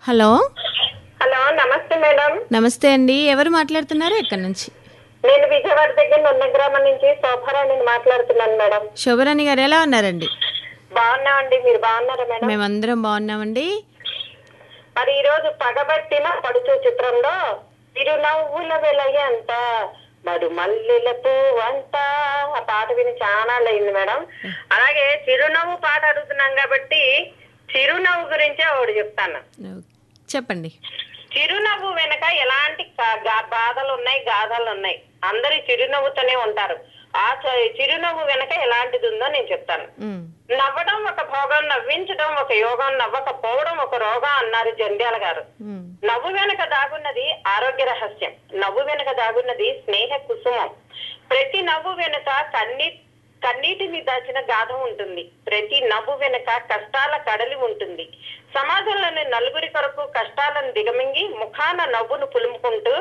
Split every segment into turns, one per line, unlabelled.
hello
hello నమస్తే madam
నమస్తే అండి ఎవరు మాట్లాడుతున్నారు ఎక్కడి నుంచి
నేను విజయవాడ దగ్గర నున్న గ్రామం నుంచి శోభారాణిని మాట్లాడుతున్నాను మేడం
శోభరాణి గారు ఎలా ఉన్నారండి
బాగున్నామండి మీరు బాగున్నారా మేడం
మేమందరం బాగున్నామండి
మరి ఈ రోజు పగబట్టిన పడుచు చిత్రంలో చిరునవ్వుల వెలయ అంత మడు మల్లెల అంట ఆ పాట విని చాలా అయింది మేడం అలాగే చిరునవ్వు పాట అడుగుతున్నాం కాబట్టి చిరునవ్వు గురించే ఒకటి చెప్తాను
చెప్పండి
చిరునవ్వు వెనక ఎలాంటి క- గా- బాధలు ఉన్నాయి గాథలు ఉన్నాయి అందరి చిరునవ్వుతోనే ఉంటారు ఆ చ- చిరునవ్వు వెనక ఎలాంటిది ఉందో నేను చెప్తాను
ఉమ్,
నవ్వడం ఒక భోగం నవ్వించడం ఒక యోగం నవ్వకపోవడం ఒక రోగం అన్నారు జంధ్యాల గారు
ఉమ్,
నవ్వు వెనుక దాగున్నది ఆరోగ్య రహస్యం నవ్వు వెనుక దాగున్నది స్నేహ కుసుమం ప్రతి నవ్వు వెనుక కన్నీ కన్నీటిని దాచిన గాథ ఉంటుంది ప్రతి నవ్వు వెనుక కష్టాల కడలి ఉంటుంది సమాజంలోని నలుగురి కొరకు కష్టాలను దిగమింగి ముఖాన నవ్వును పులుముకుంటూ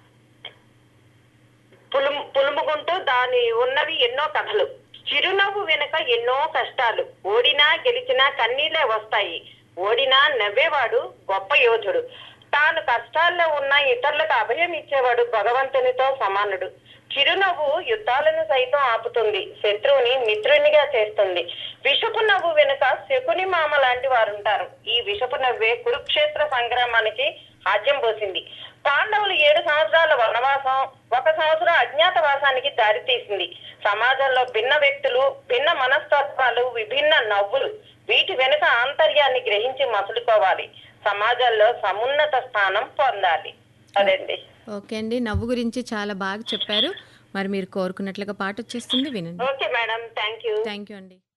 పులుం పులుముకుంటూ దాని ఉన్నవి ఎన్నో కథలు చిరునవ్వు వెనుక ఎన్నో కష్టాలు ఓడినా గెలిచినా కన్నీళ్లే వస్తాయి ఓడినా నవ్వేవాడు గొప్ప యోధుడు తాను కష్టాల్లో ఉన్న ఇతరులకు అభయం ఇచ్చేవాడు భగవంతునితో సమానుడు చిరునవ్వు యుద్ధాలను సైతం ఆపుతుంది శత్రువుని మిత్రునిగా చేస్తుంది విషపు నవ్వు వెనుక శకుని మామ లాంటి వారు ఉంటారు ఈ విషపు నవ్వే కురుక్షేత్ర సంగ్రామానికి ఆజ్యం పోసింది పాండవులు ఏడు సంవత్సరాల వనవాసం ఒక సంవత్సరం అజ్ఞాతవాసానికి దారితీసింది సమాజంలో భిన్న వ్యక్తులు భిన్న మనస్తత్వాలు విభిన్న నవ్వులు వీటి వెనుక ఆంతర్యాన్ని గ్రహించి మసులుకోవాలి సమాజంలో సమున్నత స్థానం పొందాలి అదండి
ఓకే అండి నవ్వు గురించి చాలా బాగా చెప్పారు మరి మీరు కోరుకున్నట్లుగా పాట వచ్చేస్తుంది వినండి
okay madam thank you
thank you అండి